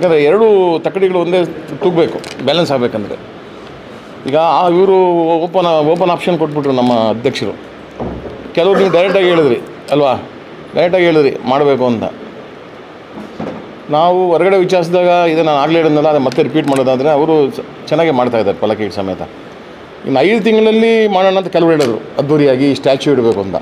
ಯಾಕಂದರೆ ಎರಡೂ ತಕ್ಕಡಿಗಳು ಒಂದೇ ತೂಗಬೇಕು ಬ್ಯಾಲೆನ್ಸ್ ಆಗಬೇಕಂದ್ರೆ ಈಗ ಆ ಇವರು ಓಪನ್ ಓಪನ್ ಆಪ್ಷನ್ ಕೊಟ್ಬಿಟ್ರು ನಮ್ಮ ಅಧ್ಯಕ್ಷರು ಕೆಲವರು ನೀವು ಡೈರೆಕ್ಟಾಗಿ ಹೇಳಿದ್ರಿ ಅಲ್ವಾ ಡೈರೆಕ್ಟಾಗಿ ಹೇಳಿದ್ರಿ ಮಾಡಬೇಕು ಅಂತ ನಾವು ಹೊರಗಡೆ ವಿಚಾರಿಸಿದಾಗ ಇದು ನಾನು ಆಗಲೇ ಹೇಳಿದ್ನಲ್ಲ ಅದು ಮತ್ತೆ ರಿಪೀಟ್ ಮಾಡೋದಾದರೆ ಅವರು ಚ- ಚೆನ್ನಾಗೇ ಮಾಡ್ತಾ ಇದ್ದಾರೆ ಪಲಕಿ ಸಮೇತ ಇನ್ನು ಐದು ತಿಂಗಳಲ್ಲಿ ಮಾಡೋಣ ಅಂತ ಕೆಲವರು ಹೇಳಿದ್ರು ಅದ್ದೂರಿಯಾಗಿ ಸ್ಟ್ಯಾಚ್ಯೂ ಇಡಬೇಕು ಅಂತ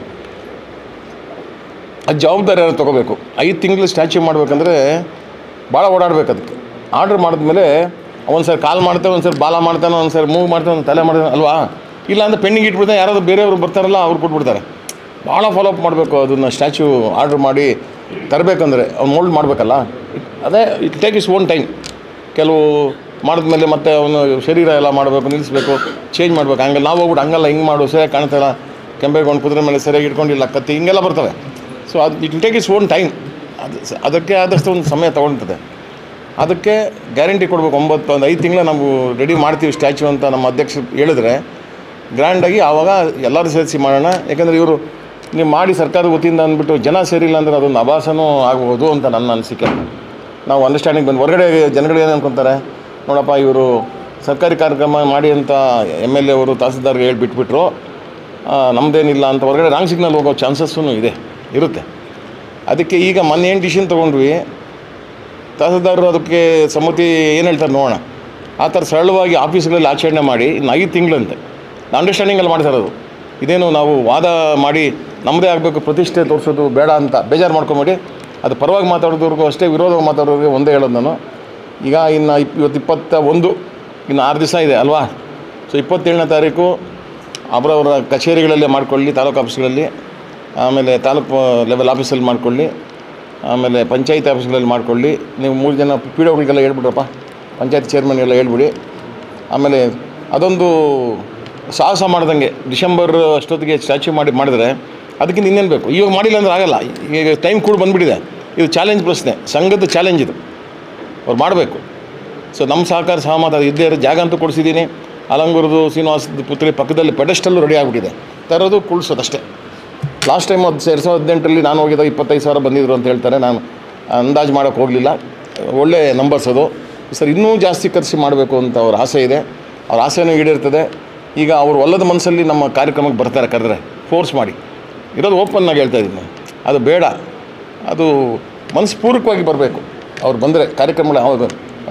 ಅದು ಜವಾಬ್ದಾರಿ ಯಾರು ತೊಗೋಬೇಕು ಐದು ತಿಂಗಳು ಸ್ಟ್ಯಾಚ್ಯೂ ಮಾಡಬೇಕಂದ್ರೆ ಭಾಳ ಓಡಾಡ್ಬೇಕು ಅದಕ್ಕೆ ಆರ್ಡ್ರ್ ಮಾಡಿದ್ಮೇಲೆ ಒಂದು ಸರಿ ಕಾಲ್ ಮಾಡ್ತಾನೆ ಒಂದು ಸರಿ ಬಾಲ ಮಾಡ್ತಾನೆ ಒಂದು ಸರಿ ಮೂವ್ ಮಾಡ್ತಾನೆ ಒಂದು ತಲೆ ಮಾಡ್ತಾನೆ ಅಲ್ವಾ ಇಲ್ಲ ಅಂದರೆ ಪೆಂಡಿಂಗ್ ಇಟ್ಬಿಡ್ತಾನೆ ಯಾರಾದ್ರು ಬೇರೆಯವರು ಬರ್ತಾರಲ್ಲ ಅವ್ರು ಕೊಟ್ಬಿಡ್ತಾರೆ ಭಾಳ ಫಾಲೋಅಪ್ ಮಾಡಬೇಕು ಅದನ್ನು ಸ್ಟ್ಯಾಚ್ಯೂ ಆರ್ಡ್ರ್ ಮಾಡಿ ತರಬೇಕಂದ್ರೆ ಅವ್ನು ಮೋಲ್ಡ್ ಮಾಡಬೇಕಲ್ಲ ಅದೇ it take is own time ಕೆಲವು ಮಾಡಿದ್ಮೇಲೆ ಮತ್ತೆ ಅವನು ಶರೀರ ಎಲ್ಲ ಮಾಡಬೇಕು ನಿಲ್ಲಿಸ್ಬೇಕು ಚೇಂಜ್ ಮಾಡ್ಬೇಕು ಹಂಗೆ ನಾವು ಹೋಗ್ಬಿಟ್ಟು ಹಂಗಲ್ಲ ಹಿಂಗೆ ಮಾಡು ಸರಿಯಾಗಿ ಕಾಣ್ತಾಯಿಲ್ಲ ಕೆಂಪೇಕೊಂಡು ಕುದುರೆ ಮೇಲೆ ಸರಿಯಾಗಿ ಇಟ್ಕೊಂಡಿಲ್ಲ ಕತ್ತಿ ಹಿಂಗೆಲ್ಲ ಬರ್ತವೆ ಸೊ ಅದು it take is own time ಅದು ಸ- ಅದಕ್ಕೆ ಆದಷ್ಟು ಒಂದು ಸಮಯ ತೊಗೊಳ್ತದೆ ಅದಕ್ಕೆ ಗ್ಯಾರಂಟಿ ಕೊಡಬೇಕು ಒಂಬತ್ತು ಒಂದು ಐದು ತಿಂಗಳ ನಾವು ರೆಡಿ ಮಾಡ್ತೀವಿ ಸ್ಟ್ಯಾಚ್ಯೂ ಅಂತ ನಮ್ಮ ಅಧ್ಯಕ್ಷರು ಹೇಳಿದ್ರೆ ಗ್ರ್ಯಾಂಡಾಗಿ ಆವಾಗ ಎಲ್ಲರೂ ಸೇರಿಸಿ ಮಾಡೋಣ ಯಾಕಂದರೆ ಇವರು ನೀವು ಮಾಡಿ ಸರ್ಕಾರದ ವತಿಯಿಂದ ಅಂದ್ಬಿಟ್ಟು ಜನ ಸೇರಿಲ್ಲ ಅಂದರೆ ಅದೊಂದು ಅಭಾಸನೂ ಆಗ್ಬೋದು ಅಂತ ನನ್ನ ಅನಿಸಿಕೆ ನಾವು ಅಂಡರ್ಸ್ಟ್ಯಾಂಡಿಂಗ್ ಬಂದು ಹೊರಗಡೆ ಜನಗಳು ಏನು ಅನ್ಕೊತಾರೆ ನೋಡಪ್ಪ ಇವರು ಸರ್ಕಾರಿ ಕಾರ್ಯಕ್ರಮ ಮಾಡಿ ಅಂತ ಎಮ್ ಎಲ್ ಎ ಅವರು ತಹಸೀಲ್ದಾರ್ಗೆ ಹೇಳಿ ಬಿಟ್ಬಿಟ್ರು ಆ, ನಮ್ಮದೇನಿಲ್ಲ ಅಂತ ಹೊರಗಡೆ ರಾಂಗ್ ಸಿಗ್ನಲ್ ಹೋಗೋ ಚಾನ್ಸಸ್ಸೂ ಇದೆ ಇರುತ್ತೆ ಅದಕ್ಕೆ ಈಗ ಮೊನ್ನೆ ಏನು ಡಿಸಿಷನ್ ತೊಗೊಂಡ್ವಿ ತಹಸೀಲ್ದಾರರು ಅದಕ್ಕೆ ಸಮ್ಮತಿ ಏನು ಹೇಳ್ತಾರೆ ನೋಡೋಣ ಆ ಥರ ಸರಳವಾಗಿ ಆಫೀಸ್ಗಳಲ್ಲಿ ಆಚರಣೆ ಮಾಡಿ ಇನ್ನು ಐದು ತಿಂಗಳಂತೆ ಅಂಡರ್ಸ್ಟ್ಯಾಂಡಿಂಗಲ್ಲಿ ಮಾಡ್ತಾ ಇರೋದು ಇದೇನು ನಾವು ವಾದ ಮಾಡಿ ನಮ್ಮದೇ ಆಗಬೇಕು ಪ್ರತಿಷ್ಠೆ ತೋರಿಸೋದು ಬೇಡ ಅಂತ ಬೇಜಾರು ಮಾಡ್ಕೊಂಬೇಡಿ ಅದು ಪರವಾಗಿ ಮಾತಾಡೋದವ್ರಿಗೂ ಅಷ್ಟೇ ವಿರೋಧವಾಗಿ ಮಾತಾಡೋರಿಗೆ ಒಂದೇ ಹೇಳೋದು ನಾನು ಈಗ ಇನ್ನು ಇಪ್ ಇವತ್ತು ಇಪ್ಪತ್ತ ಒಂದು ಇನ್ನು ಆರು ದಿವಸ ಇದೆ ಅಲ್ವಾ ಸೊ ಇಪ್ಪತ್ತೇಳನೇ ತಾರೀಕು ಅವರವರ ಕಚೇರಿಗಳಲ್ಲೇ ಮಾಡ್ಕೊಳ್ಳಿ ತಾಲೂಕು ಆಫೀಸ್ಗಳಲ್ಲಿ ಆಮೇಲೆ ತಾಲೂಕು ಲೆವೆಲ್ ಆಫೀಸಲ್ಲಿ ಮಾಡ್ಕೊಳ್ಳಿ ಆಮೇಲೆ ಪಂಚಾಯತ್ ಆಫೀಸ್ಗಳಲ್ಲಿ ಮಾಡ್ಕೊಳ್ಳಿ ನೀವು ಮೂರು ಜನ ಪಿ ಡಬ್ಲ್ಯೂಗೆಲ್ಲ ಹೇಳ್ಬಿಡ್ರಪ್ಪ ಪಂಚಾಯತ್ ಚೇರ್ಮನ್ಗೆಲ್ಲ ಹೇಳ್ಬಿಡಿ ಆಮೇಲೆ ಅದೊಂದು ಸಾಹಸ ಮಾಡ್ದಂಗೆ ಡಿಸೆಂಬರ್ ಅಷ್ಟೊತ್ತಿಗೆ ಸ್ಟ್ಯಾಚ್ಯೂ ಮಾಡಿ ಮಾಡಿದ್ರೆ ಅದಕ್ಕಿಂತ ಇನ್ನೇನು ಬೇಕು ಇವಾಗ ಮಾಡಿಲ್ಲ ಅಂದ್ರೆ ಆಗಲ್ಲ ಈಗ ಟೈಮ್ ಕೂಡ ಬಂದುಬಿಟ್ಟಿದೆ ಇದು ಚಾಲೆಂಜ್ ಪ್ರಶ್ನೆ ಸಂಘದ ಚಾಲೆಂಜ್ ಇದು ಅವ್ರು ಮಾಡಬೇಕು ಸೊ ನಮ್ಮ ಸಹಕಾರ ಸಹಮತ ಅದು ಇದ್ದೇ ಇರೋ ಜಾಗ ಅಂತೂ ಕೊಡಿಸಿದ್ದೀನಿ ಅಲಂಗೂರದು ಶ್ರೀನಿವಾಸದ ಪುತ್ರಿ ಪಕ್ಕದಲ್ಲಿ ಪೆಡಸ್ಟಲ್ಲು ರೆಡಿ ಆಗಿಬಿಟ್ಟಿದೆ ತರೋದು ಕುಳ್ಸೋದಷ್ಟೇ ಲಾಸ್ಟ್ ಟೈಮ್ ಅದು ಎರಡು ಸಾವಿರದ ಹದಿನೆಂಟರಲ್ಲಿ ನಾನು ಹೋಗಿದ್ದಾಗ ಇಪ್ಪತ್ತೈದು ಸಾವಿರ ಬಂದಿದ್ರು ಅಂತ ಹೇಳ್ತಾರೆ ನಾನು ಅಂದಾಜು ಮಾಡೋಕ್ಕೆ ಹೋಗಲಿಲ್ಲ ಒಳ್ಳೆ ನಂಬರ್ಸ್ ಅದು ಸರ್ ಇನ್ನೂ ಜಾಸ್ತಿ ಖರ್ಚು ಮಾಡಬೇಕು ಅಂತ ಅವ್ರ ಆಸೆ ಇದೆ ಅವ್ರ ಆಸೆನೂ ಈಡೇರ್ತದೆ ಈಗ ಅವರು ಒಲ್ಲದ ಮನಸ್ಸಲ್ಲಿ ನಮ್ಮ ಕಾರ್ಯಕ್ರಮಕ್ಕೆ ಬರ್ತಾರೆ ಕರೆದ್ರೆ ಫೋರ್ಸ್ ಮಾಡಿ ಇರೋದು ಓಪನ್ ಆಗಿ ಹೇಳ್ತಾ ಇದ್ದೀನಿ ಅದು ಬೇಡ ಅದು ಮನಸ್ಪೂರ್ವಕವಾಗಿ ಬರಬೇಕು ಅವ್ರು ಬಂದರೆ ಕಾರ್ಯಕ್ರಮಗಳು ಹೌದು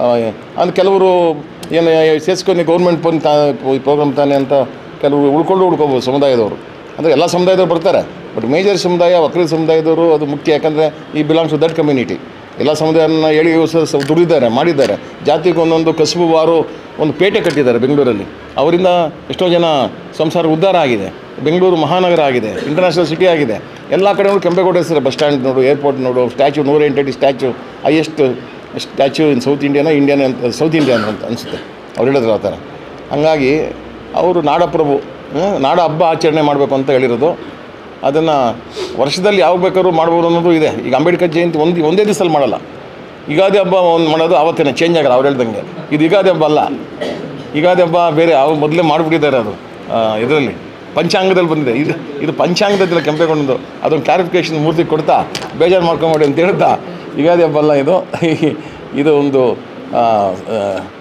ಅದು ಕೆಲವರು ಏನು ಸೇರಿಸ್ಕೊಂಡು ಗೌರ್ಮೆಂಟ್ ಬಂದು ತಾ ಪ್ರೋಗ್ರಾಮ್ ತಾನೆ ಅಂತ ಕೆಲವರು ಉಳ್ಕೊಂಡು ಉಳ್ಕೊಬೋದು ಸಮುದಾಯದವರು ಅಂದರೆ ಎಲ್ಲ ಸಮುದಾಯದವ್ರು ಬರ್ತಾರೆ ಬಟ್ ಮೇಜರ್ ಸಮುದಾಯ ವಕ್ರೀ ಸಮುದಾಯದವರು ಅದು ಮುಖ್ಯ ಯಾಕಂದರೆ ಈ ಬಿಲಾಂಗ್ಸ್ ಟು ದಟ್ ಕಮ್ಯುನಿಟಿ ಎಲ್ಲ ಸಮುದಾಯನ ಹೇಳಿ ಸ- ಸ- ದುಡಿದಿದ್ದಾರೆ ಮಾಡಿದ್ದಾರೆ ಜಾತಿಗೆ ಒಂದೊಂದು ಕಸುಬುವಾರು ಒಂದು ಪೇಟೆ ಕಟ್ಟಿದ್ದಾರೆ ಬೆಂಗಳೂರಲ್ಲಿ ಅವರಿಂದ ಎಷ್ಟೋ ಜನ ಸಂಸಾರ ಉದ್ಧಾರ ಆಗಿದೆ ಬೆಂಗಳೂರು ಮಹಾನಗರ ಆಗಿದೆ ಇಂಟರ್ನ್ಯಾಷನಲ್ ಸಿಟಿ ಆಗಿದೆ ಎಲ್ಲ ಕಡೆ ನೋಡಿ ಕೆಂಪೇಗೌಡ ಹೆಸರು ಬಸ್ ಸ್ಟ್ಯಾಂಡ್ ನೋಡು ಏರ್ಪೋರ್ಟ್ ನೋಡು ಸ್ಟ್ಯಾಚ್ಯೂ ನೂರ ಎಂಟು statue highest statue in south ಇಂಡಿಯಾನ ಇಂಡಿಯನ್ ಅಂತ ಸೌತ್ ಇಂಡಿಯನ್ ಅಂತ ಅನಿಸುತ್ತೆ ಅವ್ರು ಹೇಳಿದ್ರು ಆ ಥರ ಹಂಗಾಗಿ ಅವರು ನಾಡಪ್ರಭು ಹ್ಮ್, ನಾಡ ಹಬ್ಬ ಆಚರಣೆ ಮಾಡಬೇಕು ಅಂತ ಹೇಳಿರೋದು ಅದನ್ನು ವರ್ಷದಲ್ಲಿ ಯಾವಾಗ ಬೇಕಾದ್ರೂ ಮಾಡ್ಬೋದು ಅನ್ನೋದು ಇದೆ ಈಗ ಅಂಬೇಡ್ಕರ್ ಜಯಂತಿ ಒಂದು ಒಂದೇ ದಿವಸದಲ್ಲಿ ಮಾಡಲ್ಲ ಯುಗಾದಿ ಹಬ್ಬ ಒಂದು ಮಾಡೋದು ಅವತ್ತೇ ಚೇಂಜ್ ಆಗಲ್ಲ ಅವ್ರು ಹೇಳ್ದಂಗೆ ಇದು ಯುಗಾದಿ ಹಬ್ಬ ಅಲ್ಲ ಯುಗಾದಿ ಹಬ್ಬ ಬೇರೆ ಅವ್ರು ಮೊದಲೇ ಮಾಡಿಬಿಟ್ಟಿದ್ದಾರೆ ಅದು ಇದರಲ್ಲಿ ಪಂಚಾಂಗದಲ್ಲಿ ಬಂದಿದೆ ಇದು ಇದು ಪಂಚಾಂಗದಲ್ಲಿ ಕೆಂಪೇಗೊಂಡು ಅದೊಂದು ಕ್ಲಾರಿಫಿಕೇಷನ್ ಮೂರ್ತಿ ಕೊಡ್ತಾ ಬೇಜಾರು ಮಾಡ್ಕೊಂಬೇಡಿ ಅಂತ ಹೇಳ್ತಾ ಯುಗಾದಿ ಹಬ್ಬ ಅಲ್ಲ ಇದು ಇದು ಒಂದು ಆ, ಆ,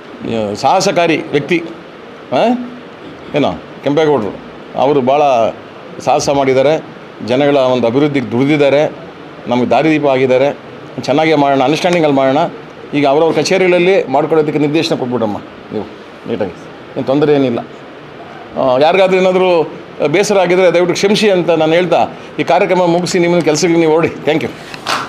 ಸಾಹಸಕಾರಿ ವ್ಯಕ್ತಿ ಆ? ಏನೋ ಕೆಂಪೇಗೌಡರು ಅವರು ಭಾಳ ಸಾಹಸ ಮಾಡಿದ್ದಾರೆ ಜನಗಳ ಒಂದು ಅಭಿವೃದ್ಧಿಗೆ ದುಡಿದಿದ್ದಾರೆ ನಮಗೆ ದಾರಿದೀಪ ಆಗಿದ್ದಾರೆ ಚೆನ್ನಾಗೇ ಮಾಡೋಣ ಅಂಡರ್ಸ್ಟ್ಯಾಂಡಿಂಗಲ್ಲಿ ಮಾಡೋಣ ಈಗ ಅವರವ್ರ ಕಚೇರಿಗಳಲ್ಲಿ ಮಾಡ್ಕೊಳ್ಳೋದಕ್ಕೆ ನಿರ್ದೇಶನ ಕೊಟ್ಬಿಡಮ್ಮ ನೀವು ನೀಟಾಗಿ ಏನು ತೊಂದರೆ ಏನಿಲ್ಲ ಆ, ಯಾರಿಗಾದ್ರೂ ಏನಾದರೂ ಬೇಸರ ಆಗಿದರೆ ದಯವಿಟ್ಟು ಕ್ಷಮಿಸಿ ಅಂತ ನಾನು ಹೇಳ್ತಾ ಈ ಕಾರ್ಯಕ್ರಮ ಮುಗಿಸಿ ನಿಮ್ಮನ್ನು ಕೆಲಸಕ್ಕೆ ನೀವು ಓಡಿ ಥ್ಯಾಂಕ್ ಯು